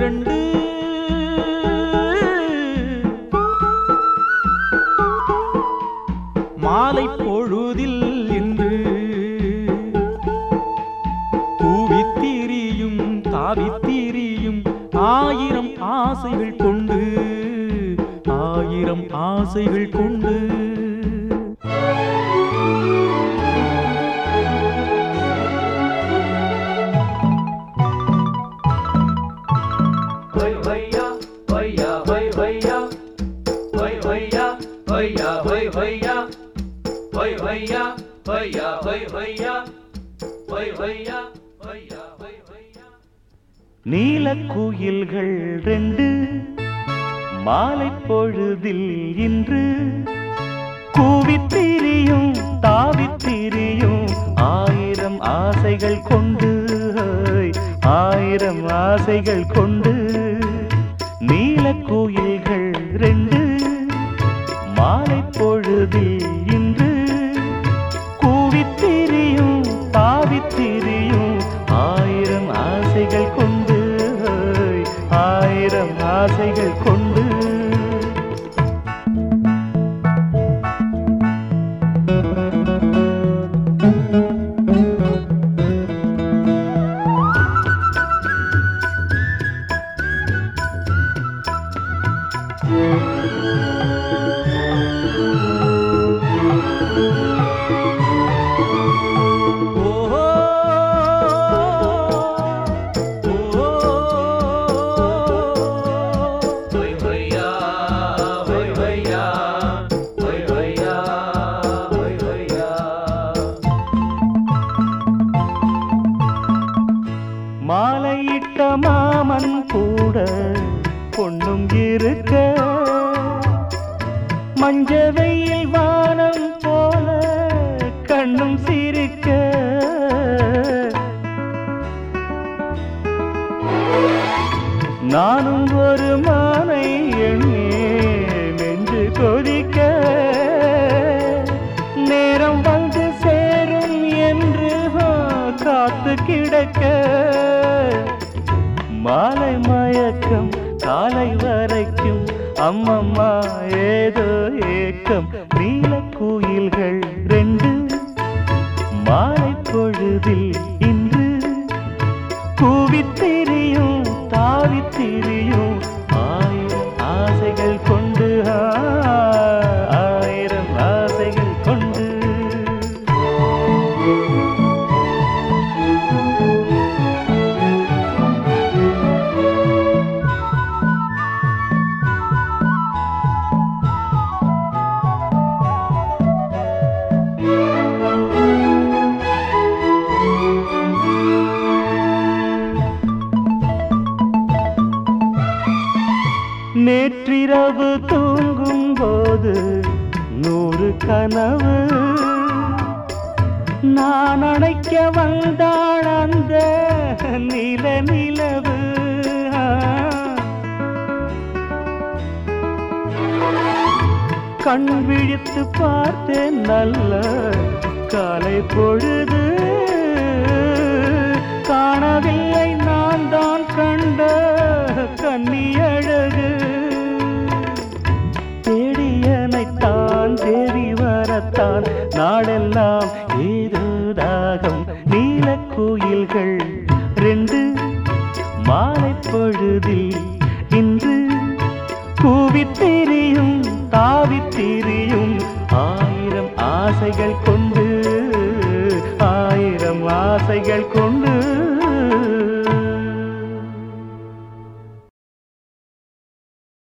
ரெண்டு மாலை பொழுதில் இன்று கூவித்திரியும் தாவித்திரியும் ஆயிரம் ஆசைகள் கொண்டு ஆயிரம் ஆசைகள் கொண்டு Hoy hoya, hoya, hoy hoya, hoy hoya, hoya, hoy hoya, hoy hoya, hoya, hoy hoya, hoy hoya, hoya, hoy hoya. நீலக்குயில்கள் ரெண்டு மாலை பொழுதில் இன்று கூவித்திரியும் தாவித்திரியும் ஆயிரம் ஆசைகள் கொண்டு ஆயிரம் ஆசைகள் கொண்டு நீலக்குயில்கள் ரெண்டு மாலை பொழுதில் இன்று கூவித்திரியும் தாவித்திரியும் ஆயிரம் ஆசைகள் கொண்டு ஆயிரம் ஆசைகள் கொண்டு ஓஹோ Hoy hoya, hoy hoya, hoy hoya, hoy hoya. மாலையிட்ட மாமன் கூட பொண்ணும் இருக்க மஞ்ச வெயில் வானம் போல கண்ணும் சிரிக்க நானும் ஒரு மானை எண்ணி நெஞ்சு கொதிக்க நேரம் வந்து சேரும் என்று ஆ, காத்து கிடக்க மாலை மயக்கம் காலை வரைக்கும் அம்மம்மா ஏதோ ஏக்கம் நீல குயில்கள் ரெண்டு மாலை பொழுதில் இன்று கூவித்திரியும் தாவித்திரியும் ஆயிரம் ஆசைகள் கொண்டு ஆ, ஆயிரம் ஆசைகள் கொண்டு நேற்றிரவு தூங்கும் போது நூறு கனவு நான் அணைக்க வந்தாள் அந்த நில நிலவு கண் விழித்து பார்த்தேன் நல்ல காலை பொழுது காணவில்லை நான் தான் கண்ட கன்னி அழகு தேடியனைத்தான் தேடி வரத்தான் நாடெல்லாம் ஏதோ தாகம் நீல கோயில்கள் ரெண்டு மாலை பொழுதில் இன்று கூவித்திரியும் தாவித்திரியும் ஆயிரம் ஆசைகள் கொண்டு